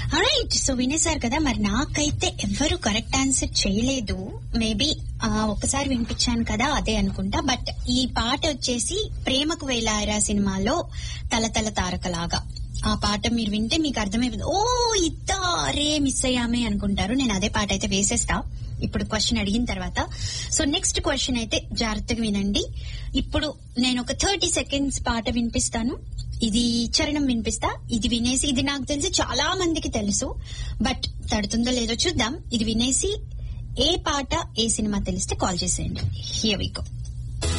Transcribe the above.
right so వినేశారు కదా మరి నాకైతే ఎవరు కరెక్ట్ ఆన్సర్ చేయలేదు మేబీ ఒకసారి వినిపించాను కదా అదే అనుకుంటా బట్ ఈ పాట వచ్చేసి ప్రేమకు వేలారా సినిమాలో తల తల తారకలాగా ఆ పాట మీరు వింటే మీకు అర్థమైపోతుంది ఓ ఇద్దా అరే మిస్ అయ్యామే అనుకుంటారు నేను అదే పాట అయితే వేసేస్తా ఇప్పుడు క్వశ్చన్ అడిగిన తర్వాత సో నెక్స్ట్ క్వశ్చన్ అయితే జాగ్రత్తగా వినండి ఇప్పుడు నేను ఒక థర్టీ సెకండ్స్ పాట వినిపిస్తాను ఇది చరణం వినిపిస్తా ఇది వినేసి ఇది నాకు తెలిసి చాలా మందికి తెలుసు బట్ తడుతుందో లేదో చూద్దాం ఇది వినేసి ఏ పాట ఏ సినిమా తెలిస్తే కాల్ చేసేయండి హియర్ వి గో